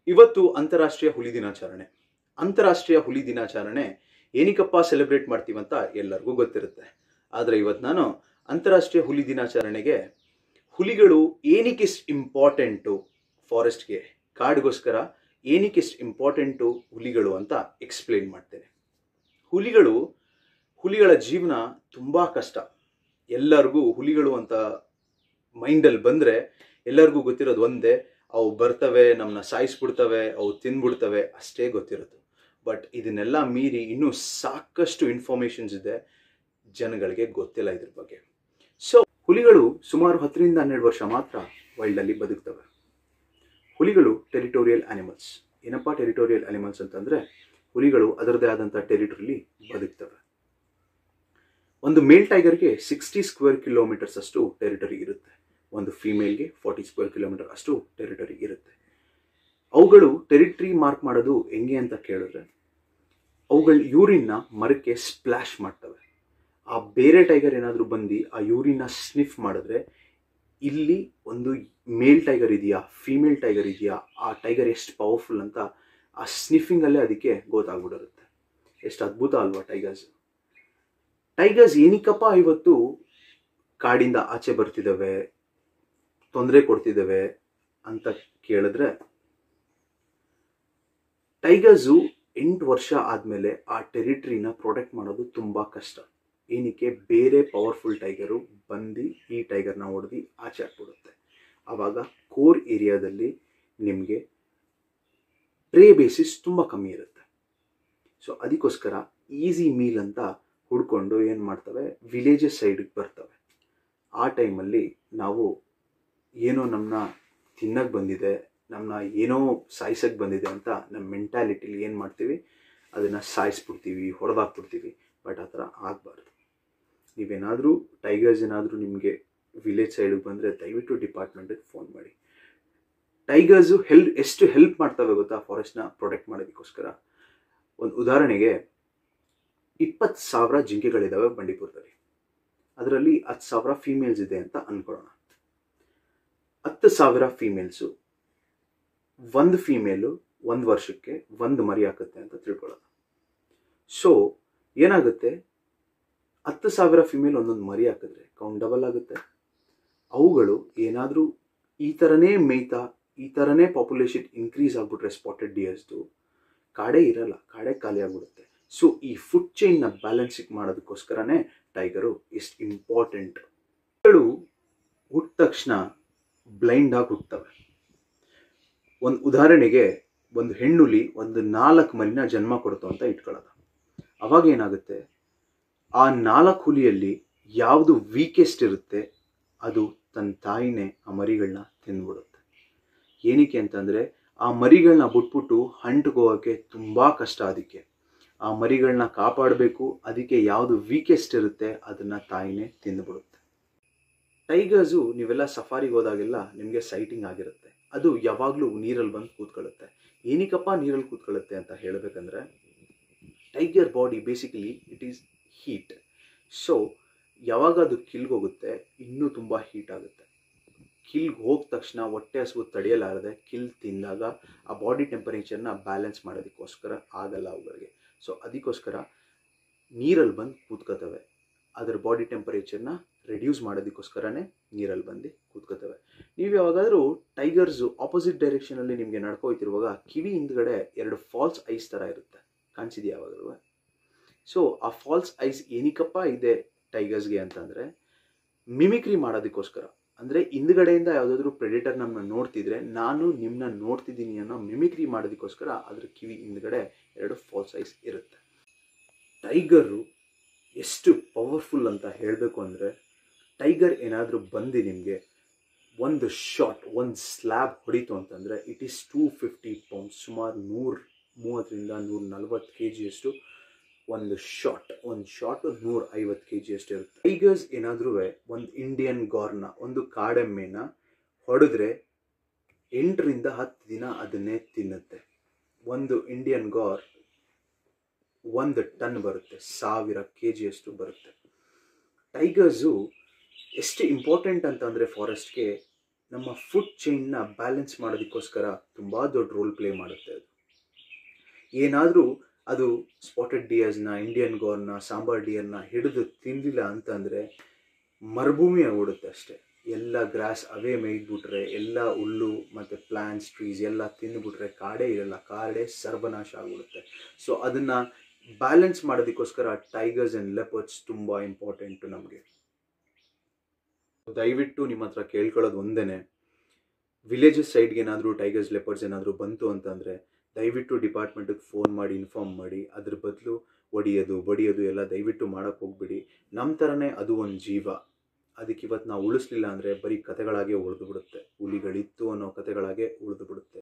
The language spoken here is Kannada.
ಇವತ್ತು ಅಂತಾರಾಷ್ಟ್ರೀಯ ಹುಲಿ ದಿನಾಚರಣೆ ಅಂತಾರಾಷ್ಟ್ರೀಯ ಹುಲಿ ದಿನಾಚರಣೆ ಏನಕ್ಕಪ್ಪ ಸೆಲೆಬ್ರೇಟ್ ಮಾಡ್ತೀವಂತ ಎಲ್ಲರಿಗೂ ಗೊತ್ತಿರುತ್ತೆ ಆದರೆ ಇವತ್ತು ನಾನು ಅಂತಾರಾಷ್ಟ್ರೀಯ ಹುಲಿ ದಿನಾಚರಣೆಗೆ ಹುಲಿಗಳು ಏನಕ್ಕಿಷ್ಟು ಇಂಪಾರ್ಟೆಂಟು ಫಾರೆಸ್ಟ್ಗೆ ಕಾಡಿಗೋಸ್ಕರ ಏನಕ್ಕಿಷ್ಟು ಇಂಪಾರ್ಟೆಂಟು ಹುಲಿಗಳು ಅಂತ ಎಕ್ಸ್ಪ್ಲೇನ್ ಮಾಡ್ತೇನೆ ಹುಲಿಗಳು ಹುಲಿಗಳ ಜೀವನ ತುಂಬ ಕಷ್ಟ ಎಲ್ಲರಿಗೂ ಹುಲಿಗಳು ಅಂತ ಮೈಂಡಲ್ಲಿ ಬಂದರೆ ಎಲ್ಲರಿಗೂ ಗೊತ್ತಿರೋದು ಒಂದೇ ಅವು ಬರ್ತವೆ ನಮ್ಮನ್ನ ಸಾಯಿಸ್ಬಿಡ್ತವೆ ಅವು ತಿಂದ್ಬಿಡ್ತವೆ ಅಷ್ಟೇ ಗೊತ್ತಿರೋದು ಬಟ್ ಇದನ್ನೆಲ್ಲ ಮೀರಿ ಇನ್ನೂ ಸಾಕಷ್ಟು ಇನ್ಫಾರ್ಮೇಷನ್ಸ್ ಇದೆ ಜನಗಳಿಗೆ ಗೊತ್ತಿಲ್ಲ ಇದ್ರ ಬಗ್ಗೆ ಸೊ ಹುಲಿಗಳು ಸುಮಾರು ಹತ್ತರಿಂದ ಹನ್ನೆರಡು ವರ್ಷ ಮಾತ್ರ ವೈಲ್ಡಲ್ಲಿ ಬದುಕ್ತವೆ ಹುಲಿಗಳು ಟೆರಿಟೋರಿಯಲ್ ಆನಿಮಲ್ಸ್ ಏನಪ್ಪ ಟೆರಿಟೋರಿಯಲ್ ಆನಿಮಲ್ಸ್ ಅಂತಂದರೆ ಹುಲಿಗಳು ಅದರದೇ ಆದಂಥ ಟೆರಿಟರಿಲಿ ಬದುಕ್ತವೆ ಒಂದು ಮೇಲ್ ಟೈಗರ್ಗೆ ಸಿಕ್ಸ್ಟಿ ಸ್ಕ್ವೇರ್ ಕಿಲೋಮೀಟರ್ಸ್ ಅಷ್ಟು ಟೆರಿಟರಿ ಇರುತ್ತೆ ಒಂದು ಫಿಮೇಲ್ಗೆ ಫಾರ್ಟಿ ಸ್ಕ್ವೇರ್ ಕಿಲೋಮೀಟರ್ ಅಷ್ಟು ಟೆರಿಟರಿ ಇರುತ್ತೆ ಅವುಗಳು ಟೆರಿಟರಿ ಮಾರ್ಕ್ ಮಾಡೋದು ಹೆಂಗೆ ಅಂತ ಕೇಳಿದ್ರೆ ಅವುಗಳ ಯೂರಿನ್ನ ಮರಕ್ಕೆ ಸ್ಪ್ಲಾಶ್ ಮಾಡ್ತವೆ ಆ ಬೇರೆ ಟೈಗರ್ ಏನಾದರೂ ಬಂದು ಆ ಯೂರಿನ್ನ ಸ್ನಿಫ್ ಮಾಡಿದ್ರೆ ಇಲ್ಲಿ ಒಂದು ಮೇಲ್ ಟೈಗರ್ ಇದೆಯಾ ಫೀಮೇಲ್ ಟೈಗರ್ ಇದೆಯಾ ಆ ಟೈಗರ್ ಎಷ್ಟು ಪವರ್ಫುಲ್ ಅಂತ ಆ ಸ್ನಿಫಿಂಗಲ್ಲೇ ಅದಕ್ಕೆ ಗೊತ್ತಾಗ್ಬಿಡಿರುತ್ತೆ ಎಷ್ಟು ಅದ್ಭುತ ಅಲ್ವಾ ಟೈಗರ್ಸ್ ಟೈಗರ್ಸ್ ಏನಕ್ಕಪ್ಪ ಇವತ್ತು ಕಾಡಿಂದ ಆಚೆ ಬರ್ತಿದ್ದಾವೆ ತೊಂದರೆ ಕೊಡ್ತಿದ್ದಾವೆ ಅಂತ ಕೇಳಿದ್ರೆ ಟೈಗರ್ಸು ಎಂಟು ವರ್ಷ ಆದಮೇಲೆ ಆ ಟೆರಿಟರಿನ ಪ್ರೊಟೆಕ್ಟ್ ಮಾಡೋದು ತುಂಬ ಕಷ್ಟ ಏನಕ್ಕೆ ಬೇರೆ ಪವರ್ಫುಲ್ ಟೈಗರು ಬಂದು ಈ ಟೈಗರ್ನ ಹೊಡೆದು ಆಚೆ ಹಾಕ್ಬಿಡುತ್ತೆ ಆವಾಗ ಕೋರ್ ಏರಿಯಾದಲ್ಲಿ ನಿಮಗೆ ಪ್ರೇ ಬೇಸಿಸ್ ತುಂಬ ಕಮ್ಮಿ ಇರುತ್ತೆ ಸೊ ಅದಕ್ಕೋಸ್ಕರ ಈಸಿ ಮೀಲ್ ಅಂತ ಹುಡ್ಕೊಂಡು ಏನು ಮಾಡ್ತವೆ ವಿಲೇಜಸ್ ಸೈಡಿಗೆ ಬರ್ತವೆ ಆ ಟೈಮಲ್ಲಿ ನಾವು ಏನೋ ನಮ್ಮನ್ನ ತಿನ್ನಕ್ಕೆ ಬಂದಿದೆ ನಮ್ಮನ್ನ ಏನೋ ಸಾಯಿಸಕ್ಕೆ ಬಂದಿದೆ ಅಂತ ನಮ್ಮ ಮೆಂಟ್ಯಾಲಿಟಿಲಿ ಏನು ಮಾಡ್ತೀವಿ ಅದನ್ನು ಸಾಯಿಸ್ಬಿಡ್ತೀವಿ ಹೊಡೆದಾಕ್ಬಿಡ್ತೀವಿ ಬಟ್ ಆ ಥರ ಆಗಬಾರ್ದು ನೀವೇನಾದರೂ ಟೈಗರ್ಸ್ ಏನಾದರೂ ನಿಮಗೆ ವಿಲೇಜ್ ಸೈಡಿಗೆ ಬಂದರೆ ದಯವಿಟ್ಟು ಡಿಪಾರ್ಟ್ಮೆಂಟಿಗೆ ಫೋನ್ ಮಾಡಿ ಟೈಗರ್ಸು ಹೆಲ್ ಎಷ್ಟು ಹೆಲ್ಪ್ ಮಾಡ್ತವೆ ಗೊತ್ತಾ ಫಾರೆಸ್ಟ್ನ ಪ್ರೊಟೆಕ್ಟ್ ಮಾಡೋದಕ್ಕೋಸ್ಕರ ಒಂದು ಉದಾಹರಣೆಗೆ ಇಪ್ಪತ್ತು ಸಾವಿರ ಜಿಂಕೆಗಳಿದ್ದಾವೆ ಬಂಡೀಪುರದಲ್ಲಿ ಅದರಲ್ಲಿ ಹತ್ತು ಸಾವಿರ ಫೀಮೇಲ್ಸ್ ಇದೆ ಅಂತ ಅಂದ್ಕೊಳ್ಳೋಣ ಹತ್ತು ಸಾವಿರ ಫೀಮೇಲ್ಸು ಒಂದು ಫೀಮೇಲು ಒಂದು ವರ್ಷಕ್ಕೆ ಒಂದು ಮರಿ ಹಾಕುತ್ತೆ ಅಂತ ತಿಳ್ಕೊಳ್ಳೋಣ ಸೊ ಏನಾಗುತ್ತೆ ಹತ್ತು ಸಾವಿರ ಫಿಮೇಲ್ ಒಂದೊಂದು ಮರಿ ಹಾಕಿದ್ರೆ ಕೌಂಟ್ ಡಬಲ್ ಆಗುತ್ತೆ ಅವುಗಳು ಏನಾದರೂ ಈ ಥರನೇ ಮೇಯ್ತಾ ಈ ಥರನೇ ಪಾಪ್ಯುಲೇಷನ್ ಇನ್ಕ್ರೀಸ್ ಆಗಿಬಿಟ್ರೆ ಸ್ಪಾಟೆಡ್ ಡಿಯರ್ಸ್ದು ಕಾಡೇ ಇರಲ್ಲ ಕಾಡೇ ಖಾಲಿ ಆಗಿಬಿಡುತ್ತೆ ಸೊ ಈ ಫುಡ್ ಚೈನ್ನ ಬ್ಯಾಲೆನ್ಸಿಂಗ್ ಮಾಡೋದಕ್ಕೋಸ್ಕರನೇ ಟೈಗರು ಇಷ್ಟು ಇಂಪಾರ್ಟೆಂಟ್ ಗಳು ಹುಟ್ಟ ತಕ್ಷಣ ಬ್ಲೈಂಡ್ ಆಗಿ ಹುಟ್ಟುತ್ತವೆ ಒಂದು ಉದಾಹರಣೆಗೆ ಒಂದು ಹೆಣ್ಣುಲಿ ಒಂದು ನಾಲ್ಕು ಮರಿನ ಜನ್ಮ ಕೊಡ್ತು ಅಂತ ಇಟ್ಕೊಳ್ಳೋದು ಅವಾಗ ಏನಾಗುತ್ತೆ ಆ ನಾಲ್ಕು ಹುಲಿಯಲ್ಲಿ ಯಾವುದು ವೀಕೆಸ್ಟ್ ಇರುತ್ತೆ ಅದು ತನ್ನ ತಾಯಿನೇ ಆ ಮರಿಗಳನ್ನ ತಿಂದ್ಬಿಡುತ್ತೆ ಏನಕ್ಕೆ ಅಂತಂದರೆ ಆ ಮರಿಗಳನ್ನ ಬಿಟ್ಬಿಟ್ಟು ಹಂಟ್ಗೋಗೋಕ್ಕೆ ತುಂಬ ಕಷ್ಟ ಅದಕ್ಕೆ ಆ ಮರಿಗಳನ್ನ ಕಾಪಾಡಬೇಕು ಅದಕ್ಕೆ ಯಾವುದು ವೀಕೆಸ್ಟ್ ಇರುತ್ತೆ ಅದನ್ನು ತಾಯಿನೇ ತಿಂದುಬಿಡುತ್ತೆ ಟೈಗರ್ಸು ನೀವೆಲ್ಲ ಸಫಾರಿಗೆ ಹೋದಾಗೆಲ್ಲ ನಿಮಗೆ ಸೈಟಿಂಗ್ ಆಗಿರುತ್ತೆ ಅದು ಯಾವಾಗಲೂ ನೀರಲ್ಲಿ ಬಂದು ಕೂತ್ಕೊಳ್ಳುತ್ತೆ ಏನಕ್ಕಪ್ಪ ನೀರಲ್ಲಿ ಕೂತ್ಕೊಳ್ಳುತ್ತೆ ಅಂತ ಹೇಳಬೇಕಂದ್ರೆ tiger body basically it is heat so ಯಾವಾಗ ಅದು ಕಿಲ್ಗೆ ಹೋಗುತ್ತೆ ಇನ್ನೂ ತುಂಬ ಹೀಟ್ ಆಗುತ್ತೆ ಕಿಲ್ಗೆ ಹೋದ ತಕ್ಷಣ ಹೊಟ್ಟೆ ಹಸುವು ತಡೆಯಲಾರದೆ ಕಿಲ್ ತಿಂದಾಗ ಆ ಬಾಡಿ ಟೆಂಪರೇಚರ್ನ ಬ್ಯಾಲೆನ್ಸ್ ಮಾಡೋದಕ್ಕೋಸ್ಕರ ಆಗಲ್ಲ ಅವುಗಳಿಗೆ ಸೊ ಅದಕ್ಕೋಸ್ಕರ ನೀರಲ್ಲಿ ಬಂದು ಕೂತ್ಕೋತವೆ ಅದರ ಬಾಡಿ ಟೆಂಪರೇಚರ್ನ ರೆಡ್ಯೂಸ್ ಮಾಡೋದಕ್ಕೋಸ್ಕರನೇ ನೀರಲ್ಲಿ ಬಂದು ಕೂತ್ಕೋತವೆ ನೀವು ಯಾವಾಗಾದರೂ ಟೈಗರ್ಸು ಆಪೋಸಿಟ್ ಡೈರೆಕ್ಷನಲ್ಲಿ ನಿಮಗೆ ನಡ್ಕೋಯ್ತಿರುವಾಗ ಕಿವಿ ಹಿಂದ್ಗಡೆ ಎರಡು ಫಾಲ್ಸ್ ಐಸ್ ಥರ ಇರುತ್ತೆ ಕಾಣಿಸಿದೆಯಾ ಯಾವಾಗಲೂ ಸೊ ಆ ಫಾಲ್ಸ್ ಐಸ್ ಏನಕ್ಕಪ್ಪ ಇದೆ ಟೈಗರ್ಸ್ಗೆ ಅಂತಂದರೆ ಮಿಮಿಕ್ರಿ ಮಾಡೋದಕ್ಕೋಸ್ಕರ ಅಂದರೆ ಹಿಂದ್ಗಡೆಯಿಂದ ಯಾವುದಾದ್ರೂ ಪ್ರೆಡಿಟರ್ ನಮ್ಮನ್ನ ನೋಡ್ತಿದ್ರೆ ನಾನು ನಿಮ್ಮನ್ನ ನೋಡ್ತಿದ್ದೀನಿ ಅನ್ನೋ ಮಿಮಿಕ್ರಿ ಮಾಡೋದಕ್ಕೋಸ್ಕರ ಅದ್ರ ಕಿವಿ ಹಿಂದ್ಗಡೆ ಎರಡು ಫಾಲ್ಸ್ ಐಸ್ ಇರುತ್ತೆ ಟೈಗರು ಎಷ್ಟು ಪವರ್ಫುಲ್ ಅಂತ ಹೇಳಬೇಕು ಅಂದರೆ ಟೈಗರ್ ಏನಾದರೂ ಬಂದು ನಿಮಗೆ ಒಂದು ಶಾಟ್ ಒಂದು ಸ್ಲ್ಯಾಬ್ ಹೊಡಿತು ಅಂತಂದರೆ it is two fifty pounds ಸುಮಾರು ನೂರ ಮೂವತ್ತರಿಂದ ನೂರ ನಲ್ವತ್ತು ಕೆ ಜಿಯಷ್ಟು ಒಂದು ಶಾಟ್ ಒಂದು ಶಾಟ್ ನೂರ ಐವತ್ತು ಕೆ ಜಿಯಷ್ಟು ಇರುತ್ತೆ ಟೈಗರ್ಸ್ ಏನಾದರೂ ಒಂದು ಇಂಡಿಯನ್ ಗಾರ್ನ ಒಂದು ಕಾಡೆಮ್ಮೆನ ಹೊಡೆದ್ರೆ ಎಂಟರಿಂದ ಹತ್ತು ದಿನ ಅದನ್ನೇ ತಿನ್ನುತ್ತೆ ಒಂದು ಇಂಡಿಯನ್ ಗಾರ್ ಒಂದು ಟನ್ ಬರುತ್ತೆ ಸಾವಿರ ಕೆ ಜಿಯಷ್ಟು ಬರುತ್ತೆ ಟೈಗರ್ಸು ಎಷ್ಟು ಇಂಪಾರ್ಟೆಂಟ್ ಅಂತಂದರೆ ಫಾರೆಸ್ಟ್ಗೆ ನಮ್ಮ ಫುಡ್ ಚೈನ್ನ ಬ್ಯಾಲೆನ್ಸ್ ಮಾಡೋದಕ್ಕೋಸ್ಕರ ತುಂಬ ದೊಡ್ಡ ರೋಲ್ ಪ್ಲೇ ಮಾಡುತ್ತೆ ಅದು ಏನಾದರೂ ಅದು ಸ್ಪಾಟೆಡ್ ಡಿಯರ್ಸ್ನ ಇಂಡಿಯನ್ ಗೋರ್ನ ಸಾಂಬಾರ್ ಡಿಯರ್ನ ಹಿಡಿದು ತಿನ್ನಲಿಲ್ಲ ಅಂತಂದರೆ ಮರುಭೂಮಿ ಆಗ್ಬಿಡುತ್ತೆ ಅಷ್ಟೇ ಎಲ್ಲ ಗ್ರಾಸ್ ಅವೇ ಮೇಯ್ದ್ಬಿಟ್ರೆ ಎಲ್ಲ ಹುಲ್ಲು ಮತ್ತು ಪ್ಲಾಂಟ್ಸ್ ಟ್ರೀಸ್ ಎಲ್ಲ ತಿಂದುಬಿಟ್ರೆ ಕಾಡೇ ಇರಲ್ಲ ಕಾಡೇ ಸರ್ವನಾಶ ಆಗ್ಬಿಡುತ್ತೆ ಸೊ ಅದನ್ನು ಬ್ಯಾಲೆನ್ಸ್ ಮಾಡೋದಕ್ಕೋಸ್ಕರ ಟೈಗರ್ಸ್ ಆ್ಯಂಡ್ ಲೆಪರ್ಡ್ಸ್ ತುಂಬ ಇಂಪಾರ್ಟೆಂಟು ನಮಗೆ ದಯವಿಟ್ಟು ನಿಮ್ಮ ಹತ್ರ ಕೇಳ್ಕೊಳ್ಳೋದು ಒಂದೇ ವಿಲೇಜಸ್ ಸೈಡ್ಗೆ ಏನಾದರೂ ಟೈಗರ್ಸ್ ಲೆಪರ್ಸ್ ಏನಾದರೂ ಬಂತು ಅಂತಂದರೆ ದಯವಿಟ್ಟು ಡಿಪಾರ್ಟ್ಮೆಂಟಿಗೆ ಫೋನ್ ಮಾಡಿ ಇನ್ಫಾರ್ಮ್ ಮಾಡಿ ಅದ್ರ ಬದಲು ಒಡಿಯೋದು ಬಡಿಯೋದು ಎಲ್ಲ ದಯವಿಟ್ಟು ಮಾಡೋಕ್ಕೆ ಹೋಗ್ಬಿಡಿ ನಮ್ಮ ಥರನೇ ಅದು ಒಂದು ಜೀವ ಅದಕ್ಕೆ ಇವತ್ತು ನಾವು ಉಳಿಸ್ಲಿಲ್ಲ ಅಂದರೆ ಬರೀ ಕತೆಗಳಾಗೆ ಉಳಿದು ಬಿಡುತ್ತೆ ಹುಲಿಗಳಿತ್ತು ಅನ್ನೋ ಕತೆಗಳಾಗೆ ಉಳಿದು ಬಿಡುತ್ತೆ